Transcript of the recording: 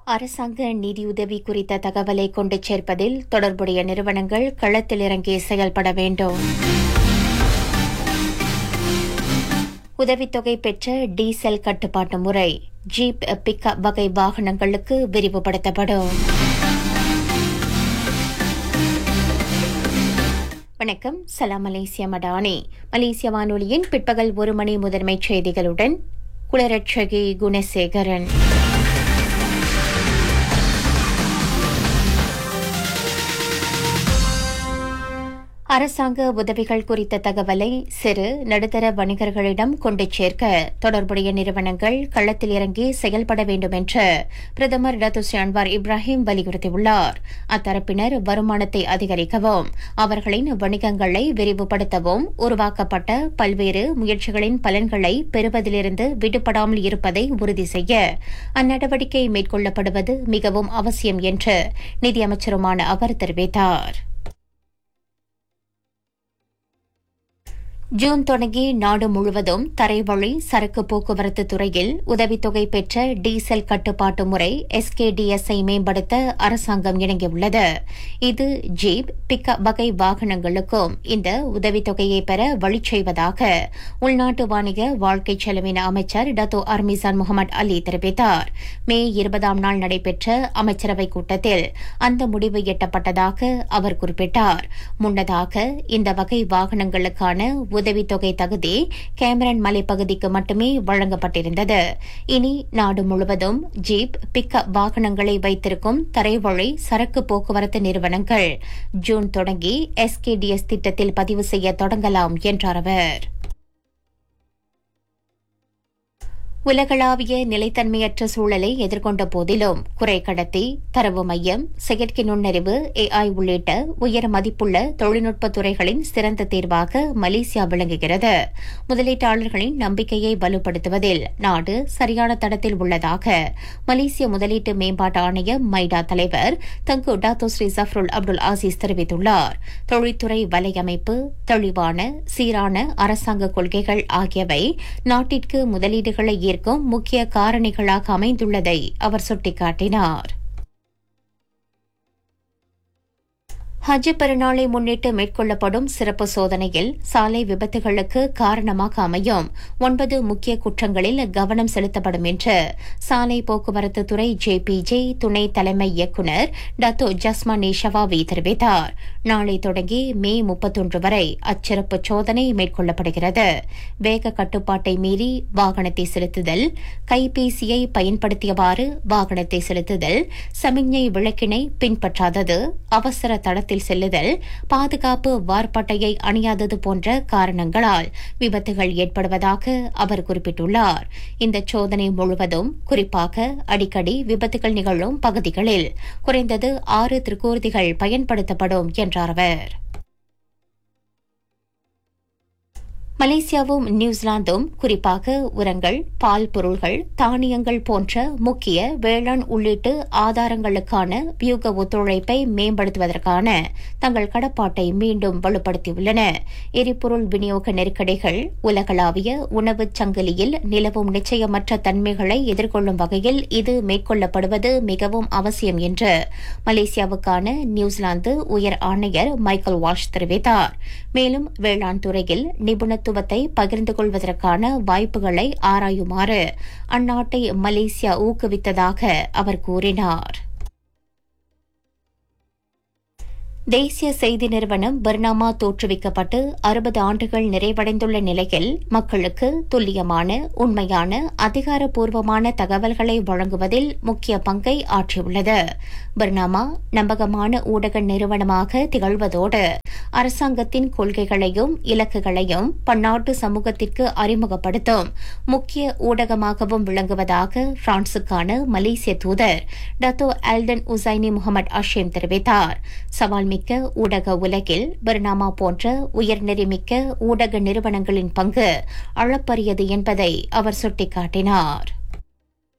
அரசாங்க நிதியுதவி குறித்த தகவலை கொண்டு சேர்ப்பதில் தொடர்புடைய நிறுவனங்கள் களத்தில் இறங்கி செயல்பட வேண்டும் உதவித்தொகை பெற்ற டீசல் கட்டுப்பாட்டு முறை ஜீப் பிக்கப் வகை வாகனங்களுக்கு விரிவுபடுத்தப்படும் வணக்கம் சலாம் மலேசிய மடானி மலேசிய வானொலியின் பிற்பகல் ஒரு மணி முதன்மைச் செய்திகளுடன் குளரட்சகி குணசேகரன் அரசாங்க உதவிகள் குறித்த தகவலை சிறு நடுத்தர வணிகர்களிடம் கொண்டு சேர்க்க தொடர்புடைய நிறுவனங்கள் களத்தில் இறங்கி செயல்பட வேண்டும் என்று பிரதமர் டத்துஸ்ரீ அன்வார் இப்ராஹிம் வலியுறுத்தியுள்ளார் அத்தரப்பினர் வருமானத்தை அதிகரிக்கவும் அவர்களின் வணிகங்களை விரிவுபடுத்தவும் உருவாக்கப்பட்ட பல்வேறு முயற்சிகளின் பலன்களை பெறுவதிலிருந்து விடுபடாமல் இருப்பதை உறுதி செய்ய அந்நடவடிக்கை மேற்கொள்ளப்படுவது மிகவும் அவசியம் என்று நிதியமைச்சருமான அவர் தெரிவித்தார் ஜூன் தொடங்கி நாடு முழுவதும் தரைவழி சரக்கு போக்குவரத்து துறையில் உதவித்தொகை பெற்ற டீசல் கட்டுப்பாட்டு முறை எஸ்கேடிஎஸ்ஐ மேம்படுத்த அரசாங்கம் இணங்கியுள்ளது இது ஜீப் பிக்கப் வகை வாகனங்களுக்கும் இந்த உதவித்தொகையை பெற வழி செய்வதாக உள்நாட்டு வாணிக வாழ்க்கை செலவின அமைச்சர் டத்தோ அர்மிசான் முகமது அலி தெரிவித்தார் மே இருபதாம் நாள் நடைபெற்ற அமைச்சரவைக் கூட்டத்தில் அந்த முடிவு எட்டப்பட்டதாக அவர் குறிப்பிட்டார் முன்னதாக இந்த வகை வாகனங்களுக்கான உதவித்தொகை தகுதி கேமரன் மலைப்பகுதிக்கு மட்டுமே வழங்கப்பட்டிருந்தது இனி நாடு முழுவதும் ஜீப் பிக்கப் வாகனங்களை வைத்திருக்கும் தரைவழி சரக்கு போக்குவரத்து நிறுவனங்கள் ஜூன் தொடங்கி எஸ்கேடிஎஸ் திட்டத்தில் பதிவு செய்ய தொடங்கலாம் என்றார் அவர் உலகளாவிய நிலைத்தன்மையற்ற சூழலை எதிர்கொண்ட போதிலும் குறை கடத்தி தரவு மையம் செயற்கை நுண்ணறிவு ஏஐ உள்ளிட்ட உயர் மதிப்புள்ள தொழில்நுட்ப துறைகளின் சிறந்த தேர்வாக மலேசியா விளங்குகிறது முதலீட்டாளர்களின் நம்பிக்கையை வலுப்படுத்துவதில் நாடு சரியான தடத்தில் உள்ளதாக மலேசிய முதலீட்டு மேம்பாட்டு ஆணைய மைடா தலைவர் Tengku Dato Sri Zafrul Abdul Aziz தெரிவித்துள்ளார் தொழில்துறை வலையமைப்பு தெளிவான சீரான அரசாங்க கொள்கைகள் ஆகியவை நாட்டிற்கு முதலீடுகளை ஈர்க்கும் முக்கிய காரணிகளாக அமைந்துள்ளதை அவர் சுட்டிக்காட்டினார் ஹஜ் பெருநாளை முன்னிட்டு மேற்கொள்ளப்படும் சிறப்பு சோதனையில் சாலை விபத்துகளுக்கு காரணமாக அமையும் ஒன்பது முக்கிய குற்றங்களில் கவனம் செலுத்தப்படும் என்று சாலை போக்குவரத்து துறை ஜேபிஜே துணை தலைமை இயக்குநர் டத்தோ ஜஸ்மானி ஷவாவி தெரிவித்தார் நாளை தொடங்கி மே முப்பத்தொன்று வரை அச்சிறப்பு சோதனை மேற்கொள்ளப்படுகிறது வேக கட்டுப்பாட்டை மீறி வாகனத்தை செலுத்துதல் கைபேசியை பயன்படுத்தியவாறு வாகனத்தை செலுத்துதல் சமிக்ஞை விளக்கினை பின்பற்றாதது அவசர தடத்தில் வாகனத்தில் செல்லுதல் பாதுகாப்பு வார்பட்டையை அணியாதது போன்ற காரணங்களால் விபத்துகள் ஏற்படுவதாக அவர் குறிப்பிட்டுள்ளார் இந்த சோதனை முழுவதும் குறிப்பாக அடிக்கடி விபத்துகள் நிகழும் பகுதிகளில் குறைந்தது ஆறு திருக்கூர்திகள் பயன்படுத்தப்படும் என்றார் அவர் மலேசியாவும் நியூசிலாந்தும் குறிப்பாக உரங்கள் பால் பொருள்கள் தானியங்கள் போன்ற முக்கிய வேளாண் உள்ளிட்டு ஆதாரங்களுக்கான வியூக ஒத்துழைப்பை மேம்படுத்துவதற்கான தங்கள் கடப்பாட்டை மீண்டும் வலுப்படுத்தியுள்ளன எரிபொருள் விநியோக நெருக்கடிகள் உலகளாவிய உணவுச் சங்கிலியில் நிலவும் நிச்சயமற்ற தன்மைகளை எதிர்கொள்ளும் வகையில் இது மேற்கொள்ளப்படுவது மிகவும் அவசியம் என்று மலேசியாவுக்கான நியூசிலாந்து உயர் ஆணையர் மைக்கேல் வாஷ் தெரிவித்தார் மேலும் வேளாண் துறையில் நிபுணர் நிபுணத்துவத்தை பகிர்ந்து கொள்வதற்கான வாய்ப்புகளை ஆராயுமாறு அந்நாட்டை மலேசியா ஊக்குவித்ததாக அவர் கூறினார் தேசிய செய்தி நிறுவனம் பர்னாமா தோற்றுவிக்கப்பட்டு அறுபது ஆண்டுகள் நிறைவடைந்துள்ள நிலையில் மக்களுக்கு துல்லியமான உண்மையான அதிகாரப்பூர்வமான தகவல்களை வழங்குவதில் முக்கிய பங்கை ஆற்றியுள்ளது பர்னாமா நம்பகமான ஊடக நிறுவனமாக திகழ்வதோடு அரசாங்கத்தின் கொள்கைகளையும் இலக்குகளையும் பன்னாட்டு சமூகத்திற்கு அறிமுகப்படுத்தும் முக்கிய ஊடகமாகவும் விளங்குவதாக பிரான்சுக்கான மலேசிய தூதர் Dato Alden Usaini Mohamed Ashim தெரிவித்தார் சவால் மிக்க ஊடக உலகில் பர்னாமா போன்ற உயர்நெறிமிக்க ஊடக நிறுவனங்களின் பங்கு அளப்பரியது என்பதை அவர் சுட்டிக்காட்டினார்